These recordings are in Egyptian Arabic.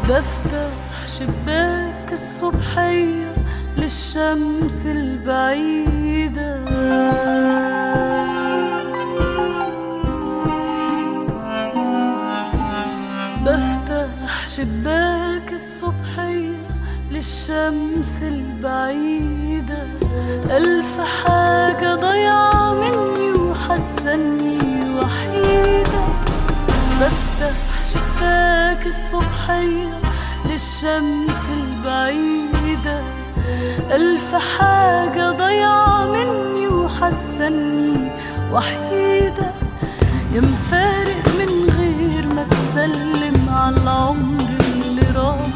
بفتح شباك الصبحية للشمس البعيدة بفتح شباك الصبحية للشمس البعيدة ألف حاجة ضيعة مني وحسني وحيدة بفتح شباك الصبحية للشمس البعيدة ألف حاجة ضيعة مني وحسني وحيدة يا مفارق من غير ما تسلم على العمر اللي راح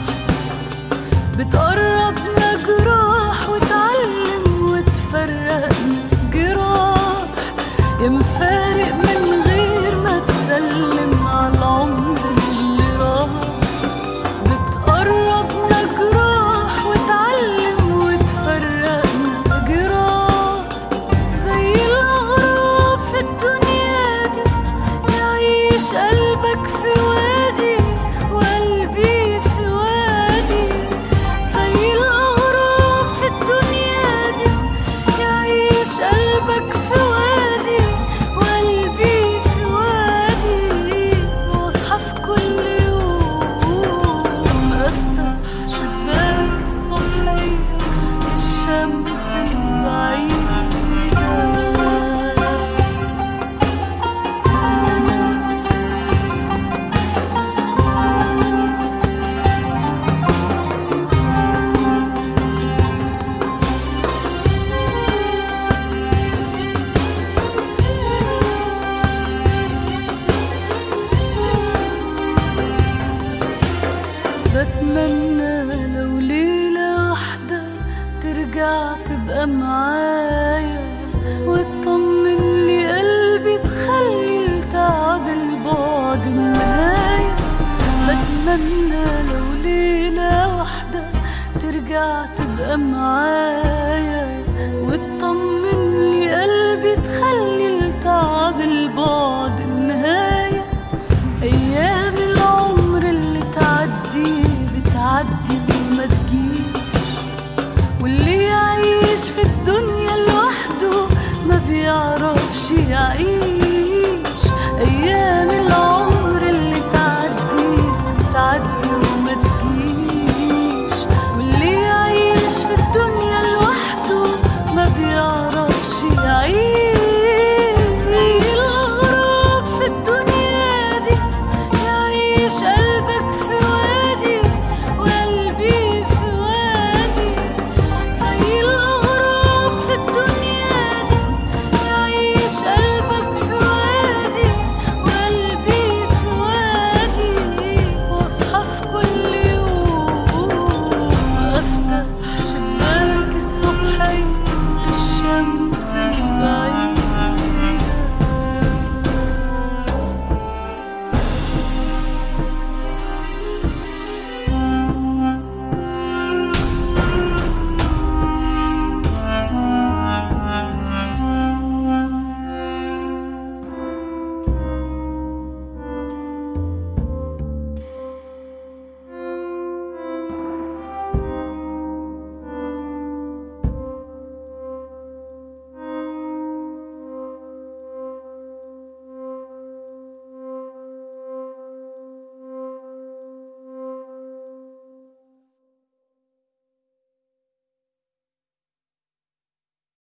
بتقربنا جراح وتعلم وتفرقنا جراح يا مفارق من غير ما تسلم على العمر اللي راح بتقربنا جراح وتعلم وتفرقنا جراح زي الأغراب في الدنيا دي يعيش قلبك في وادي وقلبي في وادي زي الأغراب في الدنيا دي يعيش قلبك في وادي وقلبي في وادي واصحى في كل يوم افتح شباك الصبحية الشمس البعيدة بتمنى لو ليلة واحدة ترجع تبقى معايا وتطمن لي قلبي تخلي التعب البعد النهاية بتمنى لو ليلة واحدة ترجع تبقى معايا وتطمن لي قلبي تخلي التعب البعد النهاية أيام العمر اللي تعدي بتعدي وما تجيش واللي يعيش في الدنيا لوحده ما بيعرفش يعيش أيام